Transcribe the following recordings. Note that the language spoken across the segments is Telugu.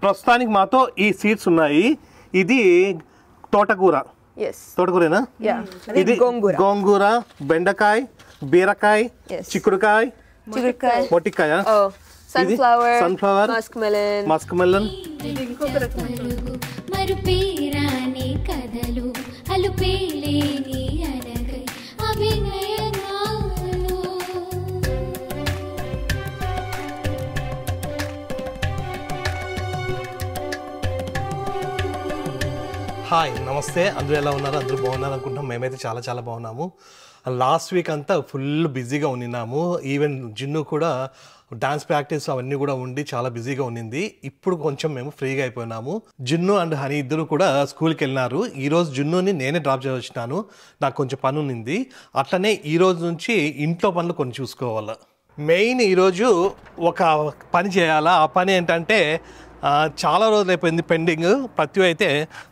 ప్రస్తుతానికి మాతో ఈ సీడ్స్ ఉన్నాయి ఇది తోటకూర ఎస్ తోటకూరేనా యా ఇది గోంగూర గోంగూర బెండకాయ బీరకాయ Yes. చిక్కుడుకాయ చిగురుకాయ మొట్టికాయ ఓ sunflower sunflower, musk melon musk melon మరుపేరాని కథలు అలుపేలేని అలగై అభినయనాలు హాయ్ నమస్తే అందరూ ఎలా ఉన్నారు అందరూ బాగున్నారు అనుకుంటున్నాం మేమైతే చాలా చాలా బాగున్నాము లాస్ట్ వీక్ అంతా ఫుల్ బిజీగా ఉన్నాము ఈవెన్ జిన్ను కూడా డాన్స్ ప్రాక్టీస్ అవన్నీ కూడా ఉండి చాలా బిజీగా ఉండింది ఇప్పుడు కొంచెం మేము ఫ్రీగా అయిపోయినాము జిన్ను అండ్ హనీ ఇద్దరు కూడా స్కూల్కి వెళ్ళినారు ఈ రోజు జిన్నుని నేనే డ్రాప్ చేయవచ్చినాను నాకు కొంచెం పని ఉన్నింది అట్లనే ఈ రోజు నుంచి ఇంట్లో పనులు కొన్ని చూసుకోవాలి మెయిన్ ఈరోజు ఒక పని చేయాలా ఆ పని ఏంటంటే ఆ, చాలా రోజులు అయిపోయింది పెండింగ్ ప్రతి అయితే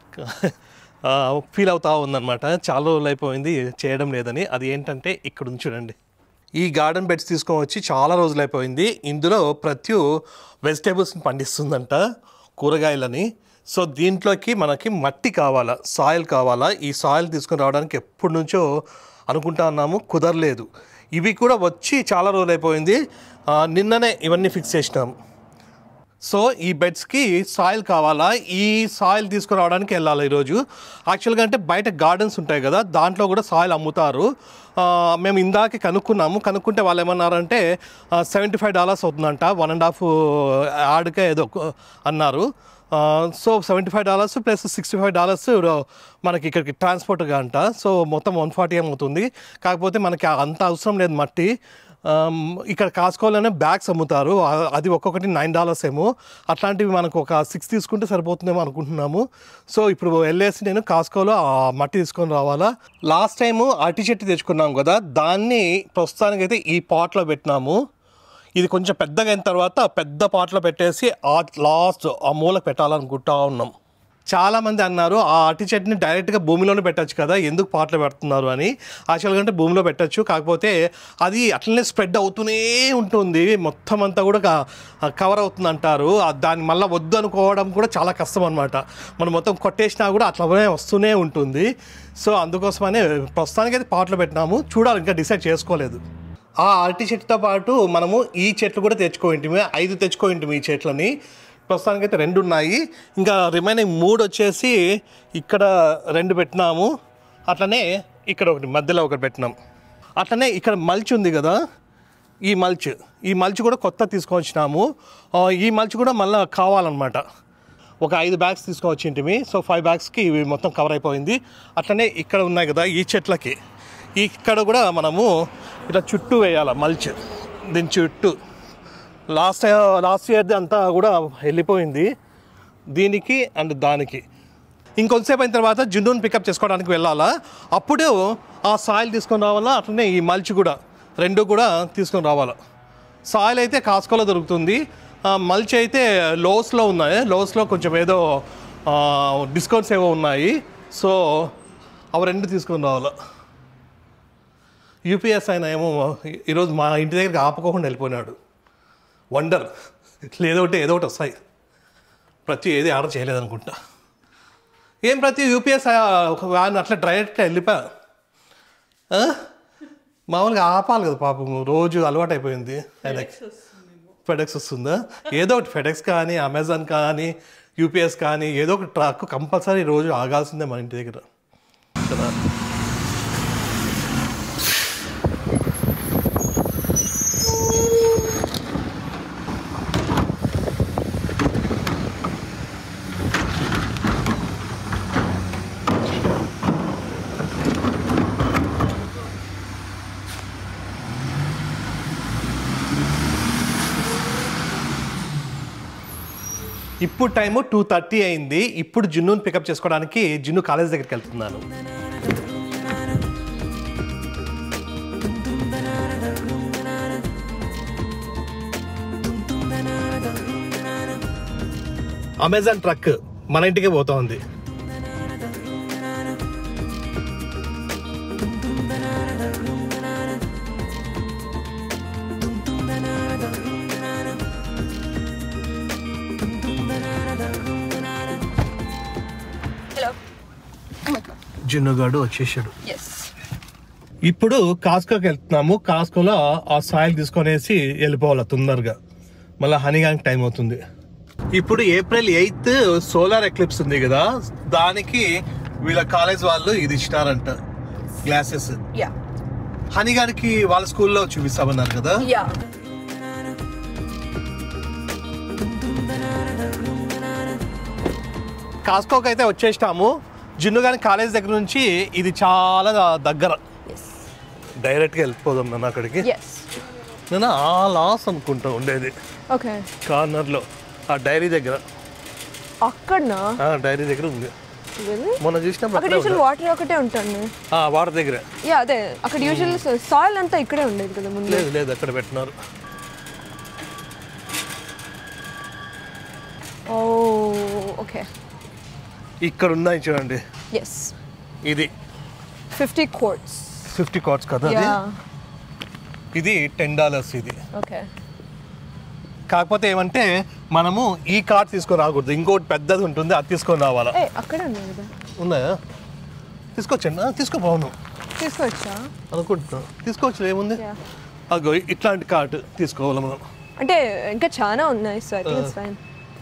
ఫీల్ అవుతా ఉందన్నమాట చాలా రోజులు అయిపోయింది చేయడం లేదని అది ఏంటంటే ఇక్కడ ఉంది చూడండి ఈ గార్డెన్ బెడ్స్ తీసుకొని వచ్చి చాలా రోజులు అయిపోయింది ఇందులో ప్రతి వెజిటేబుల్స్ని పండిస్తుందంట కూరగాయలని సో దీంట్లోకి మనకి మట్టి కావాలా సాయిల్ కావాలా ఈ సాయిల్ తీసుకొని రావడానికి ఎప్పటి నుంచో అనుకుంటా ఉన్నాము కుదరలేదు ఇవి కూడా వచ్చి చాలా రోజులు అయిపోయింది ఆ, నిన్ననే ఇవన్నీ ఫిక్స్ చేసినాము సో ఈ బెడ్స్కి సాయిల్ కావాలా ఈ సాయిల్ తీసుకురావడానికి వెళ్ళాలి ఈరోజు యాక్చువల్గా అంటే బయట గార్డెన్స్ ఉంటాయి కదా దాంట్లో కూడా సాయిల్ అమ్ముతారు ఆ, మేము ఇందాకే కనుక్కున్నాము కనుక్కుంటే వాళ్ళు ఏమన్నారంటే సెవెంటీ ఫైవ్ డాలర్స్ అవుతుందంట వన్ అండ్ హాఫ్ యాడ్కే ఏదో ఒక- అన్నారు ఆ, so seventy five dollars plus sixty five dollars మనకి ఇక్కడికి ట్రాన్స్పోర్ట్గా అంట సో మొత్తం వన్ ఫార్టీ ఏమవుతుంది కాకపోతే మనకి అంత అవసరం లేదు మట్టి ఆమ్, ఇక్కడ కాసుకోవాలనే బ్యాగ్స్ అమ్ముతారు ఆ- అది ఒక్కొక్కటి నైన్ డాలర్స్ ఏమో అట్లాంటివి మనకు ఒక సిక్స్ తీసుకుంటే సరిపోతుందేమో అనుకుంటున్నాము సో ఇప్పుడు వెళ్ళేసి నేను కాసుకోలో ఆ మట్టి తీసుకొని రావాలా లాస్ట్ టైము అరటి చెట్టు తెచ్చుకున్నాం కదా దాన్ని ప్రస్తుతానికైతే ఈ పాట్లో పెట్టినాము ఇది కొంచెం పెద్దగా అయిన తర్వాత పెద్ద పాట్లో పెట్టేసి ఆ లాస్ట్ ఆ మూలకు పెట్టాలనుకుంటా ఉన్నాం చాలామంది అన్నారు ఆ అరటి చెట్టుని డైరెక్ట్గా భూమిలోనే పెట్టచ్చు కదా ఎందుకు పాటలు పెడుతున్నారు అని యాక్చువల్గా అంటే భూమిలో పెట్టచ్చు కాకపోతే అది అట్లనే స్ప్రెడ్ అవుతూనే ఉంటుంది మొత్తం అంతా కూడా కవర్ అవుతుంది అంటారు ఆ దాన్ని మళ్ళీ వద్దు అనుకోవడం కూడా చాలా కష్టం అనమాట మనం మొత్తం కొట్టేసినా కూడా అట్లనే వస్తూనే ఉంటుంది సో అందుకోసమనే ప్రస్తుతానికి అయితే పాటలు పెట్టినాము చూడాలి ఇంకా డిసైడ్ చేసుకోలేదు ఆ అరటి చెట్టుతో పాటు మనము ఈ చెట్లు కూడా తెచ్చుకోయింటిమి ఐదు తెచ్చుకోయింటిమి ఈ చెట్లని ప్రస్తుతానికి అయితే రెండు ఉన్నాయి ఇంకా రిమైనింగ్ మూడు వచ్చేసి ఇక్కడ రెండు పెట్టినాము అట్లనే ఇక్కడ ఒకటి మధ్యలో ఒకటి పెట్టినాం అట్లనే ఇక్కడ మల్చ్ ఉంది కదా ఈ మల్చ్ ఈ మల్చ్ కూడా కొత్త తీసుకొచ్చినాము ఆ, ఈ మల్చ్ కూడా మళ్ళీ కావాలన్నమాట ఒక ఐదు బ్యాగ్స్ తీసుకొచ్చింటిమి సో ఫైవ్ బ్యాగ్స్కి ఇవి మొత్తం కవర్ అయిపోయింది అట్లనే ఇక్కడ ఉన్నాయి కదా ఈ చెట్లకి ఇక్కడ కూడా మనము ఇట్లా చుట్టూ వేయాల మల్చ్ దీని చుట్టూ లాస్ట్ లాస్ట్ ఇయర్ అంతా కూడా వెళ్ళిపోయింది దీనికి అండ్ దానికి ఇంకొంతసేపు అయిన తర్వాత జున్నుని పికప్ చేసుకోవడానికి వెళ్ళాలా అప్పుడు ఆ సాయిల్ తీసుకొని రావాలా అట్లనే ఈ మల్చ్ కూడా రెండు కూడా తీసుకొని రావాలా సాయిల్ అయితే కాస్కోలో దొరుకుతుంది ఆ, మల్చ్ అయితే లోస్లో ఉన్నాయి లోస్లో కొంచెం ఏదో డిస్కౌంట్స్ ఏవో ఉన్నాయి సో అవి రెండు తీసుకొని రావాలా యూపీఎస్ ఆయన ఏమో ఈరోజు మా ఇంటి దగ్గరికి ఆపుకోకుండా వెళ్ళిపోయినాడు వండర్ ఏదో ఒకటి ఏదో ఒకటి వస్తాయి ప్రతి ఏది ఆర్డర్ చేయలేదనుకుంటా ఏం ప్రతి యూపీఎస్ వ్యాన్ అట్లా డైరెక్ట్గా వెళ్ళిపోయా ఆ? మామూలుగా ఆపాలి కదా పాపం రోజు అలవాటు అయిపోయింది ఆయనకి ఫెడెక్స్ వస్తుందా ఏదో ఒకటి ఫెడెక్స్ కానీ అమెజాన్ కానీ యూపీఎస్ కానీ ఏదో ఒక ట్రక్ కంపల్సరీ రోజు ఆగాల్సిందే మన ఇంటి దగ్గర కదా ఇప్పుడు టైము టూ థర్టీ అయింది ఇప్పుడు జున్నుని పికప్ చేసుకోవడానికి జున్ను కాలేజ్ దగ్గరికి వెళ్తున్నాను అమెజాన్ ట్రక్ మన ఇంటికే పోతా ఉంది జిన్నుగాడు వచ్చేసాడు ఎస్ ఇప్పుడు కాస్కోకి వెళ్తున్నాము కాస్కోలో ఆ సాయిల్ తీసుకొనేసి వెళ్ళిపోవాలి తొందరగా మళ్ళీ హనీగానికి టైం అవుతుంది ఇప్పుడు ఏప్రిల్ ఎయిత్ సోలార్ ఎక్లిప్స్ ఉంది కదా దానికి వీళ్ళ కాలేజ్ వాళ్ళు ఇది ఇచ్చినారంట గ్లాసెస్ యా హనీగానికి వాళ్ళ స్కూల్లో చూపిస్తామన్నారు కదా యా కాస్కోకి అయితే వచ్చేసినాము జిన్నుగాని కాలేజ్ దగ్గర నుంచి ఇది చాలా దగ్గర ఎస్ డైరెక్ట్గా వెళ్ళిపోదాం నన్ను అక్కడికి ఎస్ నేను ఆ లాస్ అనుకుంటా ఉండేది ఓకే కార్నర్లో ఆ డైరీ దగ్గర అక్కడనా ఆ డైరీ దగ్గర ఉంది Really? మొన్న చూసినప్పుడు అక్కడ అక్కడే యూజువల్ ఉంది. వాటర్ ఒకటే ఉంటుంది ఆ, వాటర్ దగ్గర యా అదే అక్కడ యూజువల్ సాయిల్ అంతా ఇక్కడే ఉండేది కదా ముందు లేదు లేదు అక్కడ పెట్టినారు ఓ ఓకే ఇక్కడ ఉన్నాయి చూడండి ఎస్ ఇది ఫిఫ్టీ కోర్ట్స్ ఫిఫ్టీ కార్డ్స్ కదా అది యా ఇది టెన్ డాలర్స్ ఇది ఓకే కాకపోతే ఏమంటే మనము ఈ కార్డ్ తీసుకొని రాకూడదు ఇంకోటి పెద్దది ఉంటుంది అది తీసుకొని రావాలా ఏ అక్కడే ఉన్నాయి కదా ఉన్నాయా తీసుకొచ్చండి ఆ, తీసుకోపోను తీసుకోవచ్చా అనుకుంటున్నా తీసుకోవచ్చు ఏముంది యా అగో ఇట్లాంటి కార్డు తీసుకోవాలి మనం అంటే ఇంకా చాలా ఉన్నాయి so I think it's fine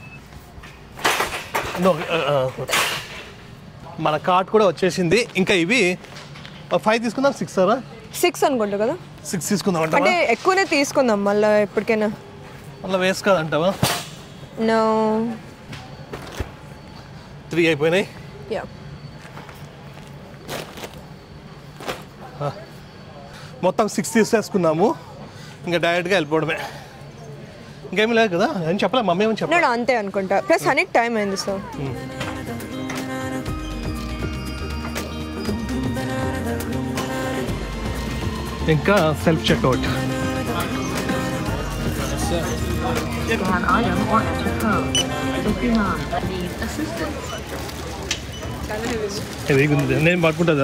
No, uh, uh, మన కార్డ్ కూడా వచ్చేసింది ఇంకా ఇవి ఫైవ్ తీసుకుందాం సిక్స్ సారా సిక్స్ అనుకుంటా కదా సిక్స్ తీసుకుందాం అంటే అంటావా ఎక్కువనే తీసుకుందాం మళ్ళీ ఎప్పటికైనా మళ్ళీ వేస్ట్ కాదంటావా నో త్రీ అయిపోయినాయి యా మొత్తం సిక్స్ తీసేసుకున్నాము ఇంకా డైరెక్ట్గా వెళ్ళిపోవడమే ఇంకేమీ లేదు కదా ఏం చెప్పలే మమ్మీ ఏమని చెప్పలే నేను అంతే అనుకుంటా ప్లస్ హనీకి టైం అయింది సో ఇంకా self checkout Scan item or enter code. If you not need assistance, హెవీగా ఉంది నేను పట్టుకుంటుందా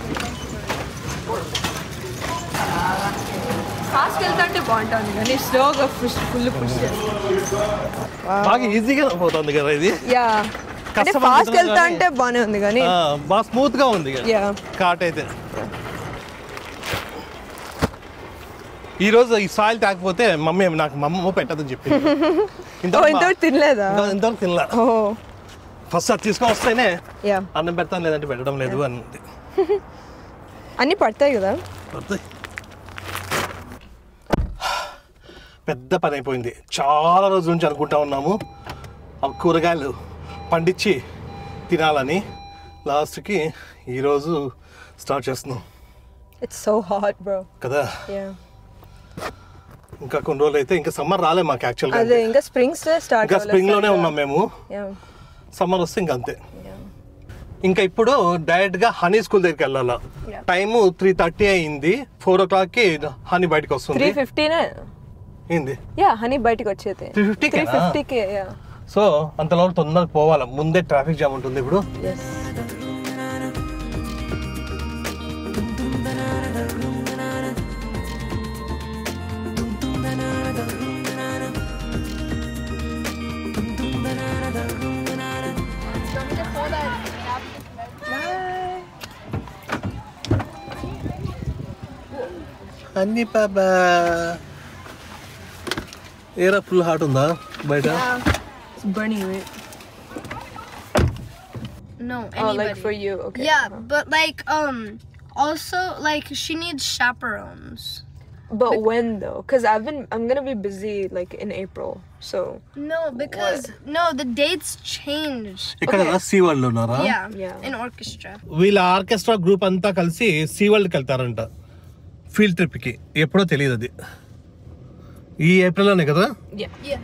ఫాస్ట్ వెళ్తా అంటే బాగుంటుంది కానీ స్లోగా ఫుల్ ఫుల్ పుష్ బాగా ఈజీగా పోతుంది కదా ఇది యా అంటే కష్టపడుతున్నా ఫాస్ట్ వెళ్తా కానీ- అంటే బాగానే ఉంది కానీ ఆ, బాగా స్మూత్ గా ఉంది యా కాట్ అయితే ఈ రోజు ఈ సాయిల్ తాకపోతే మమ్మీ నాకు మమ్మ పెట్టదని చెప్పింది ఓ ఇంతవరకు ఇంతవరకు తినలేదా ఇంకా ఇంతవరకు తినలా ఓ ఫస్ట్ అది తీసుకొని వస్తేనే యా అన్నం పెడతాను లేదంటే పెట్టడం లేదు అని అన్నీ పడతాయి కదా పడతాయి. పెద్ద పని అయిపోయింది చాలా రోజుల నుంచి అనుకుంటా ఉన్నాము ఆ కూరగాయలు పండించి తినాలని లాస్ట్కి ఈరోజు స్టార్ట్ చేస్తున్నాం ఇట్స్ సో హాట్ బ్రో కదా యా ఇంకా కొన్ని రోజులు అయితే ఇంకా సమ్మర్ రాలే మాకు యాక్చువల్గా అదే ఇంకా స్ప్రింగ్స్ స్టార్ట్ ఇంకా స్ప్రింగ్ లోనే ఉన్నాం మేము యా సమ్మర్ వస్తే ఇంకా అంతే యా ఇంకా ఇప్పుడు డైరెక్ట్ గా హనీ స్కూల్ దగ్గరికి వెళ్ళాలా Yeah. టైము త్రీ థర్టీ అయింది ఫోర్ ఓ క్లాక్ కి హనీ బయటకు త్రీ వస్తుంది ఫిఫ్టీనే ఏంది యా హనీ బయటకు వచ్చేది 350 త్రీ కేనా? ఫిఫ్టీకే యా సో అంతలో తొందరగా పోవాలా ముందే ట్రాఫిక్ జామ్ ఉంటుంది ఇప్పుడు ఎస్ అన్ని బాబా ఏరా ఫుల్ హాట్ ఉందా బయట It's burning right? No, Oh, anybody. like for you, okay. Yeah, but like um also like she needs chaperones. But when though? Because I've been, I'm gonna be busy like in April. So No, because no, the dates change. ఇక్కడ సీ వరల్డ్ ఉన్నారా Yeah, Yeah. in orchestra. వీళ్ళ ఆర్కెస్ట్రా గ్రూప్ అంతా కలిసి సీ వరల్డ్కి వెళ్తారంట ఫీల్డ్ ట్రిప్కి ఎప్పుడో తెలియదు అది ఈ ఏప్రిల్లోనే కదా yeah, Yeah.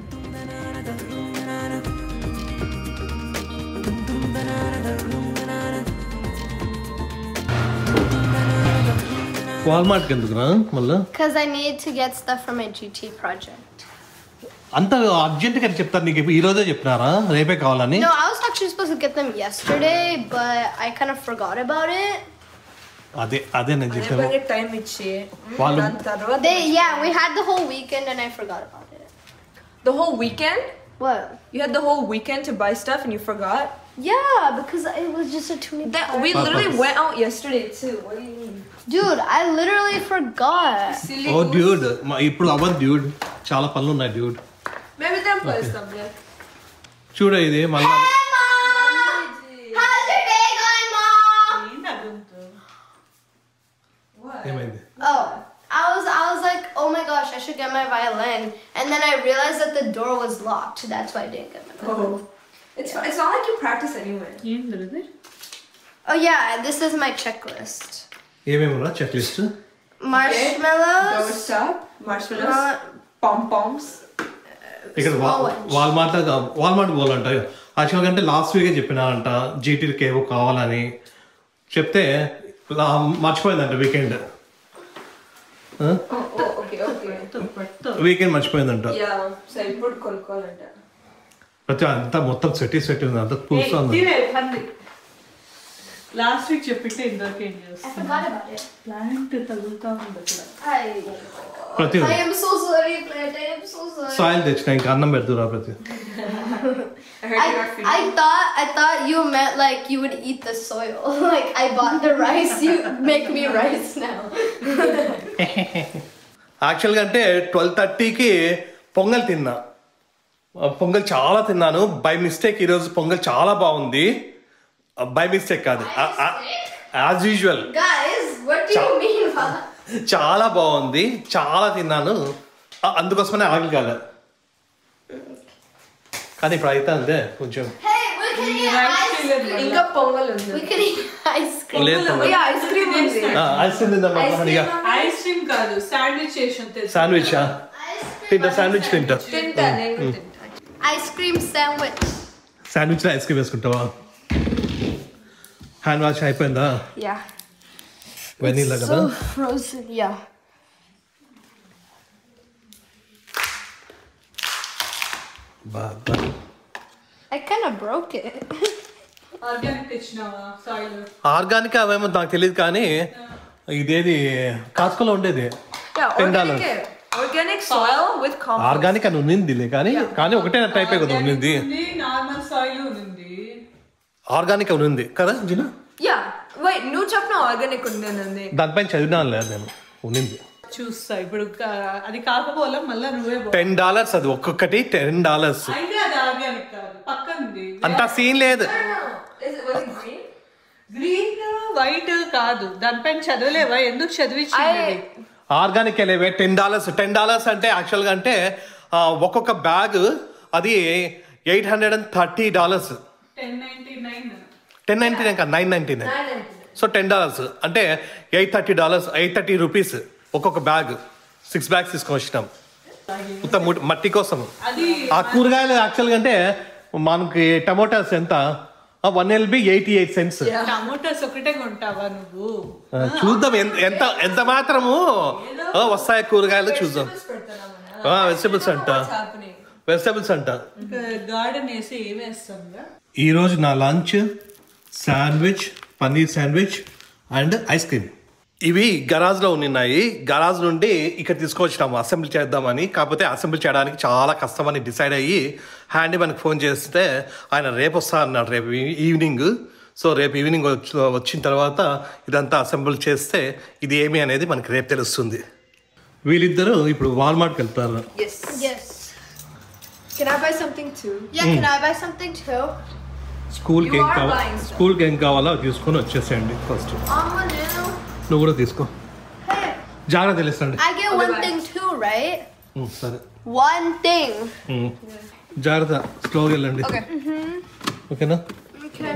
వాల్మార్ట్కి ఎందుకురా మళ్ళీ Because I need to get stuff for my GT project. అంత అర్జెంట్గా చెప్తారు నీకు ఈ రోజే చెప్పినారా రేపే కావాలని No, I was actually supposed to get them yesterday, but I kind of forgot about it. అదే అదే నేను చెప్పాను time ఇచ్చి వాళ్ళు- దాని తర్వాత They yeah, we had the whole weekend and I forgot about it. the whole weekend. What? You had the whole weekend to buy stuff and you forgot? Yeah, because it was just a too many. That we Papa. literally went out yesterday too. What do you mean? Dude, I literally forgot. Silly ఓ goose. డ్యూడ్ ఇప్పుడు అవ్వదు డ్యూడ్ చాలా పనులు ఉన్నాయి dude Maybe then play something. చూడ ఇది మళ్ళీ How's your day going, Mom? ఏమైంది Oh, I was I was like, oh my gosh, I should get my violin, and then I realized that the door was locked. That's why I didn't get my violin. Oh. It's fine. It's not like you practice anyway. Oh yeah, this is my checklist. ఏమేమి check list Marshmallows. Doorstop, marshmallows, Not- pom poms. ఇక్కడ Small ones. వాల్మార్ట్ వాల్మార్ట్ పోవాలంట యాక్చువల్గా అంటే లాస్ట్ వీకే చెప్పినారంట జీటీకి ఏవో కావాలని చెప్తే లా- మర్చిపోయిందంట weekend Oh, oh, okay, okay. Weekend మర్చిపోయిందంట Yeah. So I put kolkolanta. ప్రతి అంతా మొత్తం సెట్టి సెట్టి ఉంది అంతా కూర్చోంది లాస్ట్ వీక్ చెప్పింటే ఇందరికి ఏం I చేస్తాం forgot about it. ప్లాంట్ తగులుతా ఉంది అక్కడ I. ప్రతి I am so sorry, Plant. I am so sorry. Soil తెచ్చిన ఇంకా అన్నం పెడుతురా ప్రతి I heard I, you are feeling. I thought I thought you meant like you would eat the soil. like I bought the rice, you make me rice now. యాక్చువల్గా అంటే ట్వెల్వ్ థర్టీకి పొంగల్ తిన్నా ఆ పొంగల్ చాలా తిన్నాను బై మిస్టేక్ ఈరోజు పొంగల్ చాలా బాగుంది బై మిస్టేక్ కాదు as usual Guys, what do you mean by చాలా బాగుంది చాలా తిన్నాను ఆ, అందుకోసమనే ఆకలి కాలే కానీ ఇప్పుడు అయితే అంతే కొంచెం Hey, we can eat ice cream. Inga pongal ఉంది. We can eat ice cream. లేదు పొంగల్ Yeah, ice cream ఉంది. ఐస్ క్రీమ్ తిందాం Ice హనీగా cream ఐస్ క్రీమ్ కాదు శాండ్విచ్ చేసాం తెలుసు శాండ్విచ్ Ice cream. తింటా శాండ్విచ్ తింటా తింటా నేను కూడా తింటా. Ice cream sandwich. శాండ్విచ్లో ఐస్ క్రీమ్ వేసుకుంటావా హ్యాండ్ వాష్ అయిపోయిందా Yeah. వెనీలా కదా frozen. Yeah. బాగా I kind of broke it. Organic తెచ్చినావా సాయిల్ ఆర్గానిక్ అవేమో నాకు తెలియదు కానీ ఇదేది కాస్కోలో ఉండేది Yeah, Ten organic. dollars. it. Organic soil with compost. Organic అని ఉన్నిందిలే కానీ కానీ ఒకటే టైపే కదా ఉన్నింది నార్మల్ సాయిల్ ఉంది ఆర్గానిక్ అని ఉంది కదా జినా Yeah. Wait, నువ్వు చెప్పిన ఆర్గానిక్ ఉంది ఉంది దానిపైన చదివినాను లేదు నేను ఉన్నింది చూస్తా ఇప్పుడు కా- అది కాకపోలే మళ్ళీ నువ్వే పో. టెన్ డాలర్స్ అది ఒక్కొక్కటి టెన్ డాలర్స్ అయితే అది ఆర్గానిక్ కాదు పక్కంది అంత సీన్ లేదు Is it was it green? Green white కాదు దానిపైన చదవలేవా ఎందుకు చదివించింది I ఇది? ఆర్గానిక్ లేవే టెన్ డాలర్స్ టెన్ డాలర్స్ అంటే యాక్చువల్గా అంటే ఆ, ఒక్కొక్క బ్యాగ్ అది eight hundred and thirty dollars 1099 ten ninety nine కాదు nine ninety nine so ten dollars అంటే eight thirty dollars eight thirty rupees ఒక్కొక్క బ్యాగ్ సిక్స్ బ్యాగ్స్ తీసుకొని వచ్చినాం మొత్తం ము- మట్టి కోసం అది ఆ కూరగాయలు యాక్చువల్గా అంటే మనకి టమోటాస్ ఎంత one LB eighty eight cents tomatoes ఒకటే కొంటావా నువ్వు చూద్దాం ఎంత ఎంత ఎంత మాత్రము ఆ, వస్తాయి కూరగాయలు చూద్దాం వెజిటబుల్స్ అంట happening? వెజిటబుల్స్ అంట ఇంకా గార్డెన్ వేసి ఏం వేస్తాం ఈరోజు నా lunch sandwich paneer sandwich and ice cream ఇవి గరాజ్లో ఉన్నాయి గరాజ్ నుండి ఇక్కడ తీసుకొచ్చినాము అసెంబ్లీ చేద్దామని కాకపోతే అసెంబ్లీ చేయడానికి చాలా కష్టమని డిసైడ్ అయ్యి హ్యాండీ మనకి ఫోన్ చేస్తే ఆయన రేపు వస్తా అన్నాడు రేపు ఈ- ఈవినింగ్ సో రేపు ఈవినింగ్ వచ్చి వచ్చిన తర్వాత ఇదంతా అసెంబ్లీ చేస్తే ఇది ఏమి అనేది మనకి రేపు తెలుస్తుంది వీళ్ళిద్దరూ ఇప్పుడు వాల్మార్ట్కి వెళ్తారు Yes. Yes. Can I buy something too? Yeah, can I buy something too? స్కూల్కి You ఏం are కావాలో buying stuff. స్కూల్కి ఏం కావాలో అది తీసుకొని వచ్చేసేయండి ఫస్ట్ Mama, no. నువ్వు కూడా తీసుకో Hey, జాగ్రత్త తెలుసండి I get one thing too, right? సరే One thing. ఉమ్. జాగ్రత్త స్లోగా వెళ్ళండి Okay. ఓకేనా Okay.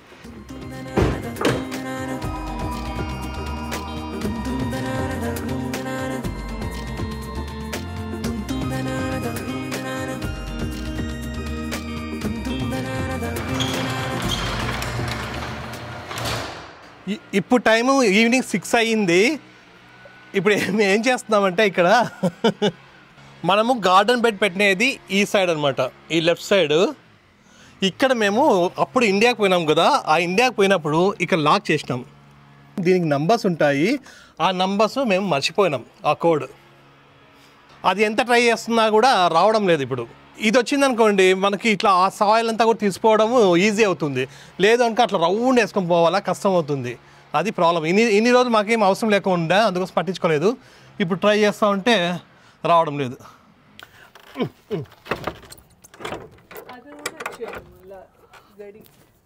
ఇ- ఇప్పుడు టైము ఈవినింగ్ సిక్స్ అయ్యింది ఇప్పుడు మేము ఏం చేస్తున్నామంటే ఇక్కడ మనము గార్డెన్ బెడ్ పెట్టినది ఈ సైడ్ అనమాట ఈ లెఫ్ట్ సైడ్ ఇక్కడ మేము అప్పుడు ఇండియాకి పోయినాం కదా ఆ ఇండియాకి పోయినప్పుడు ఇక్కడ లాక్ చేసినాం దీనికి నంబర్స్ ఉంటాయి ఆ నంబర్స్ మేము మర్చిపోయినాం ఆ కోడ్ అది ఎంత ట్రై చేస్తున్నా కూడా రావడం లేదు ఇప్పుడు ఇది వచ్చింది అనుకోండి మనకి ఇట్లా ఆ సాయిల్ అంతా కూడా తీసుకోవడము ఈజీ అవుతుంది లేదు అనుకో అట్లా రౌండ్ వేసుకొని పోవాలా కష్టం అవుతుంది అది ప్రాబ్లం ఇన్ని ఇన్ని రోజులు మాకేం అవసరం లేకుండా అందుకోసం పట్టించుకోలేదు ఇప్పుడు ట్రై చేస్తూ ఉంటే రావడం లేదు అది కూడా చేయండి మళ్ళా గడి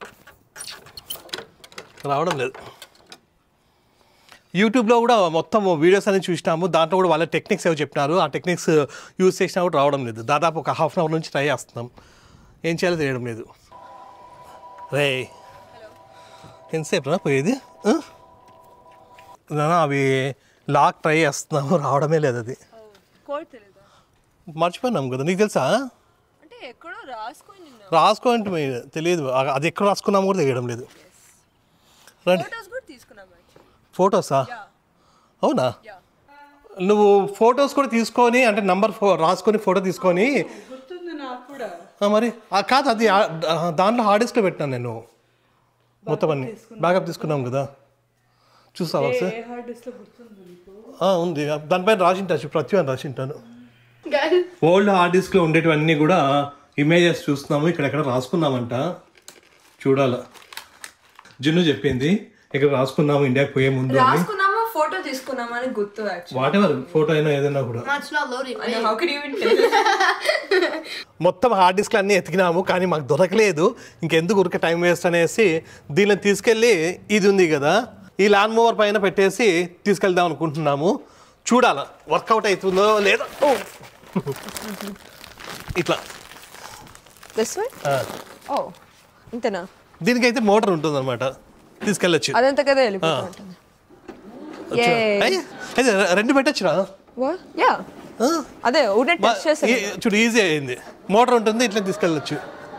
రావడం లేదు యూట్యూబ్లో కూడా మొత్తం వీడియోస్ అన్ని చూసినాము దాంట్లో కూడా వాళ్ళ టెక్నిక్స్ ఏవో చెప్పినారు ఆ టెక్నిక్స్ యూజ్ చేసినా కూడా రావడం లేదు దాదాపు ఒక హాఫ్ అన్ అవర్ నుంచి ట్రై చేస్తున్నాం ఏం చేయాలో తెలియడం లేదు రే ఎంతసేపు రా పోయేది ఆ? నాన్న, అవి లాక్ ట్రై చేస్తున్నాము రావడమే లేదు అది కోడ్ తెలీదా మర్చిపోయినాం కదా నీకు తెలుసా అంటే ఎక్కడో రాసుకొని నిన్న రాసుకోండి మీరు తెలియదు ఆ- అది ఎక్కడ రాసుకున్నామో కూడా తెలియడం లేదు రండి ఫోటోస్ కూడా తీసుకున్నాం actually. ఫొటోసా Yeah. అవునా Yeah. నువ్వు ఫొటోస్ కూడా తీసుకొని అంటే నంబర్ ఫో రాసుకొని ఫోటో తీసుకొని గుర్తుంది నాకు కూడా ఆ, మరి ఆ, కాదు అది ఆ- ఆ, దాంట్లో హార్డ్ డిస్క్లో పెట్టాను నేను మొత్తం అన్ని బ్యాకప్ తీసుకున్నాం కదా చూసావా సార్ ఏ హార్డ్ డిస్క్ లో గుర్తుంది నీకు ఆ, ఉంది దానిపైన రాసింటాను ప్రతి అని రాసింటాను Guys, ఓల్డ్ హార్డ్ డిస్క్లో ఉండేటివన్నీ కూడా ఇమేజెస్ చూస్తున్నాము ఇక్కడెక్కడ రాసుకున్నామంట చూడాల జున్ను చెప్పింది ఇక్కడ రాసుకున్నాము ఇండియాకి పోయే ముందు అని రాసుకున్నామా ఫోటో తీసుకున్నామా అని గుర్తు యాక్చువల్లీ వాట్ ఎవర్ ఫోటో అయినా ఏదైనా కూడా it's not loading. Wait. How can you even tell మొత్తం హార్డ్ డిస్క్లు అన్నీ ఎతికినాము కానీ మాకు దొరకలేదు ఇంకెందుకు ఉరికే టైం వేస్ట్ అనేసి దీనిని తీసుకెళ్ళి ఇది ఉంది కదా ఈ ల్యాండ్ మూవర్ పైన పెట్టేసి తీసుకెళ్దాం అనుకుంటున్నాము చూడాల వర్కౌట్ అవుతుందో లేదో ఓ! ఇట్లా దిస్ వన్ ఆ. ఓ ఇంతేనా దీనికైతే మోటార్ ఉంటుంది అనమాట తీసుకెళ్ళచ్చు అదంతా కదా వెళ్ళిపోతూ ఉంటుంది అయ్యి, అయితే రెండు పెట్టచ్చురా యా అదే ఊనే టెస్ట్ చేసాను చూడు ఈజీ అయింది మోటార్ ఉంటుంది ఇట్లా తీసుకెళ్ళచ్చు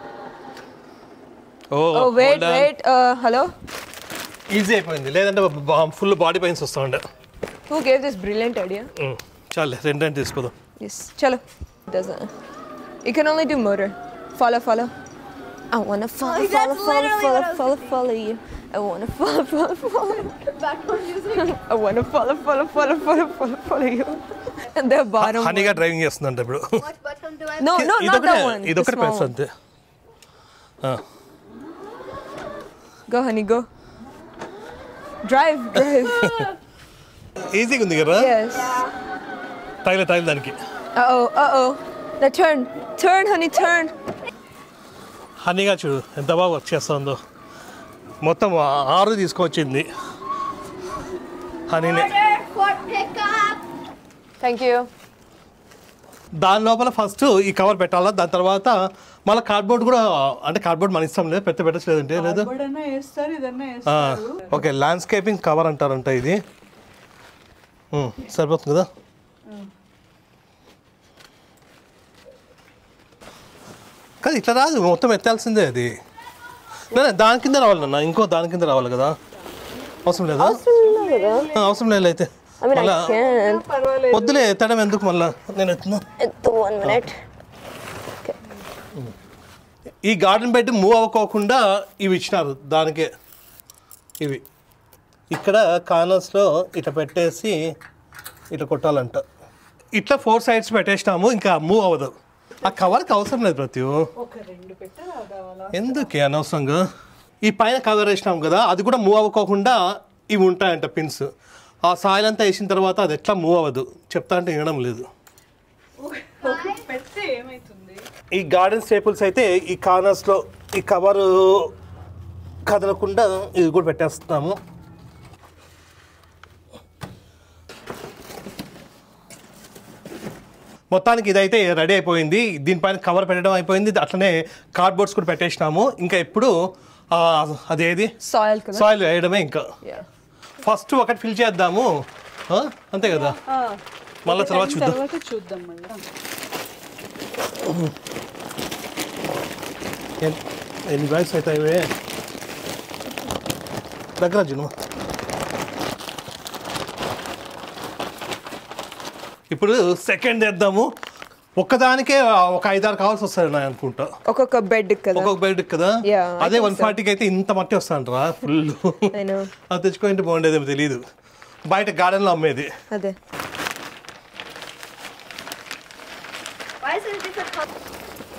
oh oh wait wait hello easy అయిపోయింది లేదంటే ఫుల్ బాడీ పెయిన్స్ వస్తూ ఉండే who gave this brilliant idea um, చాలే రెండు రెండు తీసుకోదాం ఎస్ చలో doesn't you can only do motor follow follow I wanna follow, Oh, follow, that's follow, literally follow, what I was follow, follow you. I wanna follow, follow, follow. Background music. I wanna follow, follow, follow, follow, follow, follow you. And the bottom. హనీగా డ్రైవింగ్ చేస్తుందంట ఇప్పుడు What button do I No, no, not ఇదొకటే that one. the ఇదొకటి small ప్రెస్ one. అంతే Go, honey, go. Drive, drive. ఈజీగా ఉంది కదా yes. తగిలే తగిలి దానికి Uh oh, uh oh. Now turn, turn, honey, turn. హనీగా చూడు ఎంత బాగా వర్క్ చేస్తుందో మొత్తం ఆ- ఆరు తీసుకొచ్చింది హనీనే Order for pickup. Thank you. దాని లోపల ఫస్ట్ ఈ కవర్ పెట్టాలా దాని తర్వాత మళ్ళీ కార్డ్బోర్డ్ కూడా అంటే కార్డ్బోర్డ్ మన ఇష్టం లేదు పెద్ద పెట్టచ్చు లేదంటే లేదు ఎప్పుడైనా వేస్తారు ఇదన్నా ఆ, వేస్తారు ఓకే ల్యాండ్స్కేపింగ్ కవర్ అంటారంట ఇది ఉమ్, సరిపోతుంది కదా కాదు ఇట్లా రాదు మొత్తం ఎత్తాల్సిందే అది లేదు దాని కింద రావాలి నాన్న ఇంకో దాని కింద రావాలి కదా అవసరం లేదా ఆ, అవసరం లేదు అయితే I mean, మళ్ళా I can. వద్దులే ఎత్తడం ఎందుకు మళ్ళా నేను ఎత్తున్నా It's one minute. ఈ గార్డెన్ బెడ్ మూవ్ అవ్వకోకుండా ఇవి ఇచ్చినారు దానికే ఇవి ఇక్కడ కార్నర్స్లో ఇట్లా పెట్టేసి ఇట్లా కొట్టాలంట ఇట్లా ఫోర్ సైడ్స్ పెట్టేసినాము ఇంకా మూవ్ అవ్వదు ఆ కవర్కి అవసరం లేదు ప్రతి ఒక రెండు పెట్టారా కావాలా ఎందుకే అనవసరంగా ఈ పైన కవర్ వేసినాం కదా అది కూడా మూవ్ అవ్వకోకుండా ఇవి ఉంటాయంట పిన్స్ ఆ సాయిల్ అంతా వేసిన తర్వాత అది ఎట్లా మూవ్ అవ్వదు చెప్తా అంటే వినడం లేదు ఒక పెడితే ఏమైతుంది ఈ గార్డెన్ స్టేపుల్స్ అయితే ఈ కార్నర్స్లో ఈ కవరు కదలకుండా ఇది కూడా పెట్టేస్తున్నాము మొత్తానికి ఇదైతే రెడీ అయిపోయింది దీనిపైన కవర్ పెట్టడం అయిపోయింది అట్లనే కార్డ్బోర్డ్స్ కూడా పెట్టేసినాము ఇంకా ఇప్పుడు ఆ, అదేది Soil కదా? సాయిల్ వేయడమే ఇంకా Yeah. ఫస్ట్ ఒకటి ఫిల్ చేద్దాము ఆ? అంతే కదా మళ్ళీ తర్వాత చూద్దాం తర్వాత చూద్దాం మళ్ళీ ఎన్- ఎన్ని బ్యాగ్స్ అవుతాయి ఇవే? దగ్గర జును ఇప్పుడు సెకండ్ వేద్దాము ఒక్కదానికే ఒక ఐదారు కావాల్సి వస్తాయి నా అనుకుంటా ఒక్కొక్క బెడ్ కదా ఒక్కొక్క బెడ్ కదా Yeah, I అదే think వన్ so. ఫార్టీకి అయితే ఇంత మట్టి వస్తాంట్రా ఫుల్ I know. అది తెచ్చుకుంటే బాగుండేదేమో తెలియదు బయట గార్డెన్లో అమ్మేది అదే Why is it a different color?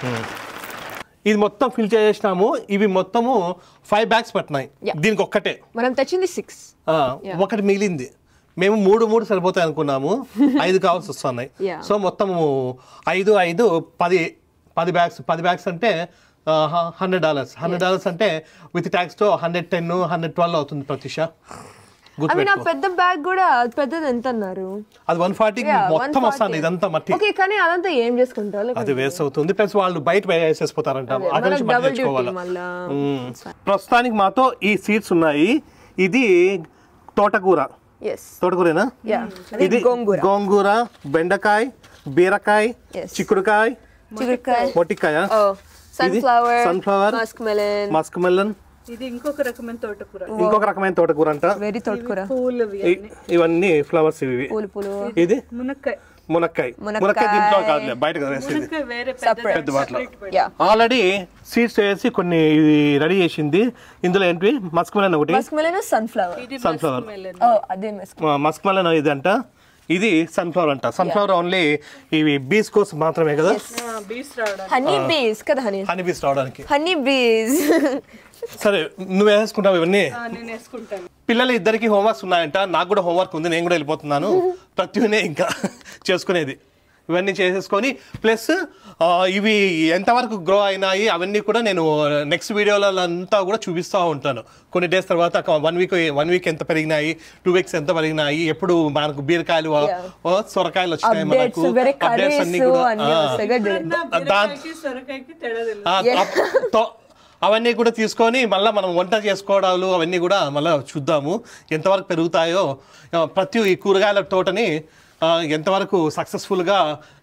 ఇది మొత్తం ఫిల్ చేసేసినాము ఇవి మొత్తము ఫైవ్ బ్యాగ్స్ పట్టినాయి Yeah. దీనికి ఒక్కటే మనం తెచ్చింది సిక్స్ ఆ, ఒకటి మిగిలింది మేము మూడు మూడు సరిపోతాయి అనుకున్నాము ఐదు కావాల్సి వస్తున్నాయి Yeah. సో మొత్తము ఐదు ఐదు పది పది బ్యాగ్స్ పది బ్యాగ్స్ అంటే హండ్రెడ్ డాలర్స్ హండ్రెడ్ డాలర్స్ అంటే విత్ ట్యాక్స్ తో హండ్రెడ్ టెన్ హండ్రెడ్ ట్వెల్వ్ అవుతుంది ప్రతిష అవి నా గుర్తుపెట్టుకో పెద్ద బ్యాగ్ కూడా అది పెద్దది ఎంత అన్నారు అది వన్ ఫార్టీ Yeah, మొత్తం 140. వస్తుంది ఇదంతా మట్టి ఓకే కానీ అదంతా ఏం చేసుకుంటారు అది వేస్ట్ అవుతుంది ప్లస్ వాళ్ళు బయట వేసేసిపోతారంట అదే, అక్కడ నుంచి మనకు మట్టి double duty తెచ్చుకోవాలి మళ్ళా. మ్మ్. ప్రస్తుతానికి మాతో ఈ సీడ్స్ ఉన్నాయి ఇది తోటకూర ఎస్ తోటకూరేనా యా ఇది గోంగూర గోంగూర బెండకాయ బీరకాయ Yes. చిక్కుడుకాయ చిగురుకాయ మొట్టికాయ sunflower sunflower, musk melon musk melon ఇది ఇంకొక రకమైన తోటకూర ఇంకొక రకమైన తోటకూర అంట వెరీ తోటకూర పూలు ఇ- ఇవన్నీ ఫ్లవర్స్ ఇవి పూలు పూలు ఇది మునక్కాయ మునక్కాయ మునక్కాయ. మునక్కాయ దీంట్లో కాదులే బయట వేసేది మునక్కాయ వేరే Separate. పెద్ద బాటలో యా ఆల్రెడీ సీడ్స్ వేసి కొన్ని ఇది రెడీ చేసింది ఇందులో ఏంటి మస్క్ మెలన్ ఒకటి మస్క్ మెలన్ సన్ఫ్లవర్ సన్ఫ్లవర్ ఓ అదే మస్క్ మస్క్ మెలన్ ఇది అంట ఇది సన్ఫ్లవర్ అంట సన్ఫ్లవర్ ఓన్లీ ఇవి బీస్ కోసం మాత్రమే కదా బీస్ రావడానికి హనీ బీస్ కదా హనీ హనీ బీస్ రావడానికి హనీ బీస్ సరే నువ్వు వేసుకుంటావు ఇవన్నీ ఆ, నేను వేసుకుంటాను పిల్లలు ఇద్దరికి హోంవర్క్స్ ఉన్నాయంట నాకు కూడా హోంవర్క్ ఉంది నేను కూడా వెళ్ళిపోతున్నాను ప్రత్యునే ఇంకా చేసుకునేది ఇవన్నీ చేసేసుకొని ప్లస్ ఇవి ఎంతవరకు గ్రో అయినాయి అవన్నీ కూడా నేను నెక్స్ట్ వీడియోలలో అంతా కూడా చూపిస్తూ ఉంటాను కొన్ని డేస్ తర్వాత వన్ వీక్ వన్ వీక్ ఎంత పెరిగినాయి టూ వీక్స్ ఎంత పెరిగినాయి ఎప్పుడు మనకు బీరకాయలు ఓ, సొరకాయలు వచ్చినాయి అప్డేట్స్ మనకు వేరే అప్డేట్స్ కర్రీస్ అన్ని కూడా అన్ని ఆ. వస్తాయి కదా దాని బీరకాయకి సొరకాయకి తేడా తెలియదు ఆ, అప్- తో- అవన్నీ కూడా తీసుకొని మళ్ళీ మనం వంట చేసుకోవడాలు అవన్నీ కూడా మళ్ళీ చూద్దాము ఎంతవరకు పెరుగుతాయో ఆ, ప్రతి ఈ కూరగాయల తోటని ఆ, ఎంతవరకు సక్సెస్ఫుల్గా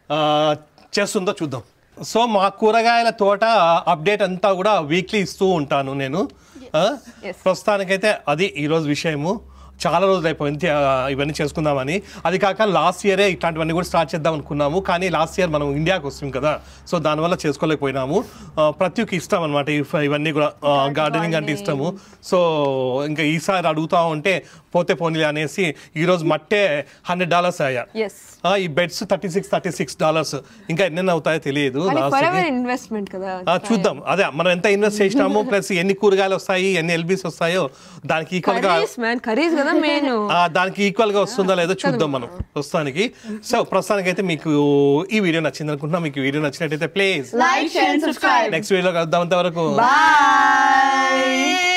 చేస్తుందో చూద్దాం సో మా కూరగాయల తోట అప్డేట్ అంతా కూడా వీక్లీ ఇస్తూ ఉంటాను నేను ఆ, ప్రస్తుతానికైతే అది ఈరోజు విషయము చాలా రోజులు అయిపోయింది ఆ, ఇవన్నీ చేసుకుందామని అది కాక లాస్ట్ ఇయరే ఇట్లాంటివన్నీ కూడా స్టార్ట్ చేద్దాం అనుకున్నాము కానీ లాస్ట్ ఇయర్ మనం ఇండియాకి వస్తుంది కదా సో దానివల్ల చేసుకోలేకపోయినాము ఆ, ప్రత్యుకి ఇష్టం అనమాట ఇవన్నీ కూడా గార్డెనింగ్ అంటే ఇష్టము సో ఇంకా ఈసారి అడుగుతా ఉంటే పోతే పోనీ అనేసి ఈరోజు మట్టే హండ్రెడ్ డాలర్స్ అయ్యా ఎస్ ఆ, ఈ beds thirty six thirty six dollars ఇంకా ఎన్నెన్ని అవుతాయో తెలియదు కానీ లాస్ట్ ఫర్ ఎవర్ ఇన్వెస్ట్మెంట్ కదా ఆ, చూద్దాం అదే మనం ఎంత ఇన్వెస్ట్ చేసినాము ప్లస్ ఎన్ని కూరగాయలు వస్తాయి ఎన్ని ఎల్బీస్ వస్తాయో దానికి ఈక్వల్ గా కర్రీస్ మ్యాన్ కర్రీస్ కదా మెయిన్ ఆ, దానికి ఈక్వల్ గా వస్తుందా లేదో చూద్దాం మనం ప్రస్తుతానికి సో ప్రస్తుతానికి అయితే మీకు ఈ వీడియో నచ్చింది అనుకుంటున్నా మీకు ఈ వీడియో నచ్చినట్టయితే please Like, share, and subscribe. Next video కలుద్దాం అంతవరకు బాయ్